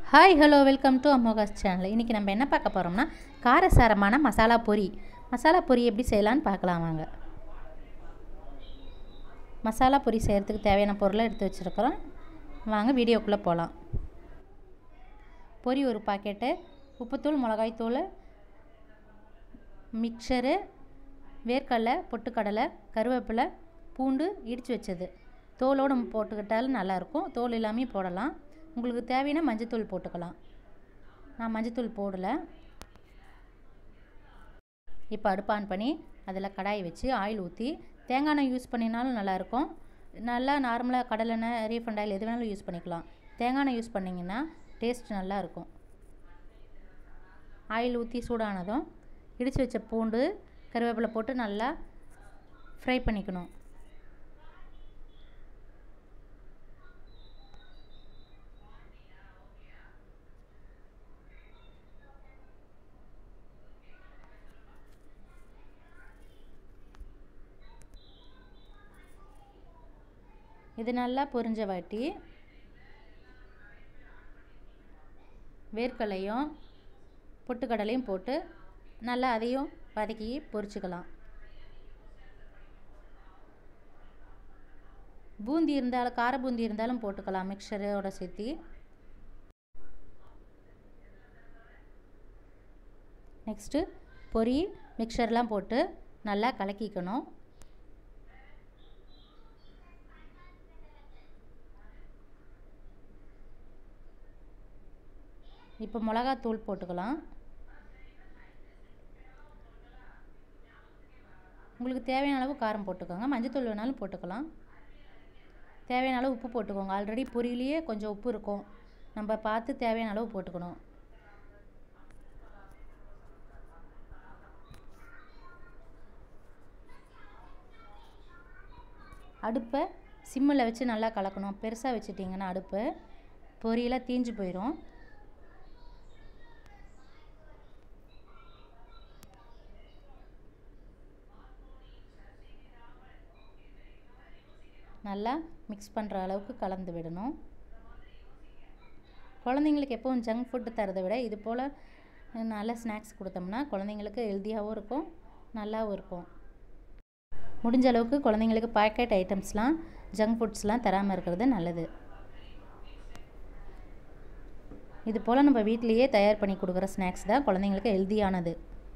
Hi hello welcome to அமோகாஸ் channel இன்றைக்கி நம்ம என்ன பார்க்க போகிறோம்னா காரசாரமான மசாலா பொரி மசாலா பொரி எப்படி செய்யலான்னு பார்க்கலாம் வாங்க மசாலா பொரி செய்கிறதுக்கு தேவையான பொருளை எடுத்து வச்சுருக்கிறோம் வாங்க வீடியோக்குள்ளே போகலாம் பொரி ஒரு பாக்கெட்டு உப்புத்தூள் மிளகாய்த்தூள் மிக்சரு வேர்க்கடலை பொட்டுக்கடலை கருவேப்பிலை பூண்டு இடித்து வச்சது தோலோடு போட்டுக்கிட்டாலும் நல்லாயிருக்கும் தோல் எல்லாமே போடலாம் உங்களுக்கு தேவையான மஞ்சத்தூள் போட்டுக்கலாம் நான் மஞ்சத்தூள் போடலை இப்போ அடுப்பு ஆன் பண்ணி அதில் கடாயை வச்சு ஆயில் ஊற்றி தேங்காய் எண்ணெய் யூஸ் பண்ணினாலும் நல்லாயிருக்கும் நல்லா நார்மலாக கடலெண்ணெய் ரீஃபண்ட் ஆயில் எது வேணாலும் யூஸ் பண்ணிக்கலாம் தேங்காய் எண்ணெய் யூஸ் பண்ணிங்கன்னா டேஸ்ட் நல்லாயிருக்கும் ஆயில் ஊற்றி சூடானதும் இடித்து வச்ச பூண்டு கருவேப்பிலை போட்டு நல்லா ஃப்ரை பண்ணிக்கணும் இது நல்லா பொரிஞ்ச வாட்டி வேர்க்கடலையும் பொட்டுக்கடலையும் போட்டு நல்லா அதையும் வதக்கி பொரிச்சுக்கலாம் பூந்தி இருந்தாலும் கார பூந்தி இருந்தாலும் போட்டுக்கலாம் மிக்சரோட சேர்த்து நெக்ஸ்ட்டு பொரி மிக்சர்லாம் போட்டு நல்லா கலக்கிக்கணும் இப்போ மிளகாத்தூள் போட்டுக்கலாம் உங்களுக்கு தேவையான அளவு காரம் போட்டுக்கோங்க மஞ்சத்தூள் வேணாலும் போட்டுக்கலாம் தேவையான அளவு உப்பு போட்டுக்கோங்க ஆல்ரெடி பொரியிலேயே கொஞ்சம் உப்பு இருக்கும் நம்ம பார்த்து தேவையான அளவு போட்டுக்கணும் அடுப்பை சிம்மில் வச்சு நல்லா கலக்கணும் பெருசாக வச்சுட்டிங்கன்னா அடுப்பு பொரியெல்லாம் தீஞ்சு போயிடும் நல்லா மிக்ஸ் பண்ணுற அளவுக்கு கலந்து விடணும் குழந்தைங்களுக்கு எப்போவும் ஜங்க் ஃபுட்டு தரதை விட இது போல் நல்ல ஸ்நாக்ஸ் கொடுத்தோம்னா குழந்தைங்களுக்கு ஹெல்த்தியாகவும் இருக்கும் நல்லாவும் இருக்கும் முடிஞ்ச அளவுக்கு குழந்தைங்களுக்கு பாக்கெட் ஐட்டம்ஸ்லாம் ஜங்க் ஃபுட்ஸ்லாம் தராமல் இருக்கிறது நல்லது இது போல் நம்ம வீட்டிலையே தயார் பண்ணி கொடுக்குற ஸ்நாக்ஸ் தான் குழந்தைங்களுக்கு ஹெல்த்தியானது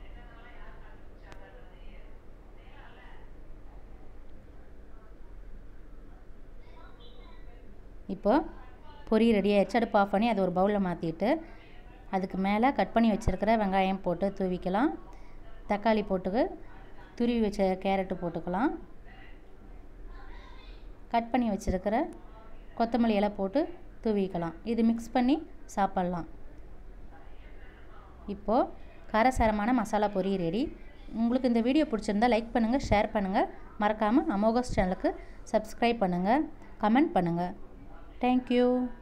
இப்போ பொரி ரெடி ஆயிடுச்சு அடுப்பு ஆஃப் பண்ணி அதை ஒரு பவுலில் மாற்றிட்டு அதுக்கு மேலே கட் பண்ணி வச்சுருக்கிற வெங்காயம் போட்டு தூவிக்கலாம் தக்காளி போட்டு துருவி வச்ச கேரட்டு போட்டுக்கலாம் கட் பண்ணி வச்சுருக்கிற கொத்தமல்லி இலை போட்டு தூவிக்கலாம் இது மிக்ஸ் பண்ணி சாப்பிட்லாம் இப்போது காரசாரமான மசாலா பொரி ரெடி உங்களுக்கு இந்த வீடியோ பிடிச்சிருந்தா லைக் பண்ணுங்கள் ஷேர் பண்ணுங்கள் மறக்காமல் அமோகஸ் சேனலுக்கு சப்ஸ்கிரைப் பண்ணுங்கள் கமெண்ட் பண்ணுங்கள் Thank you.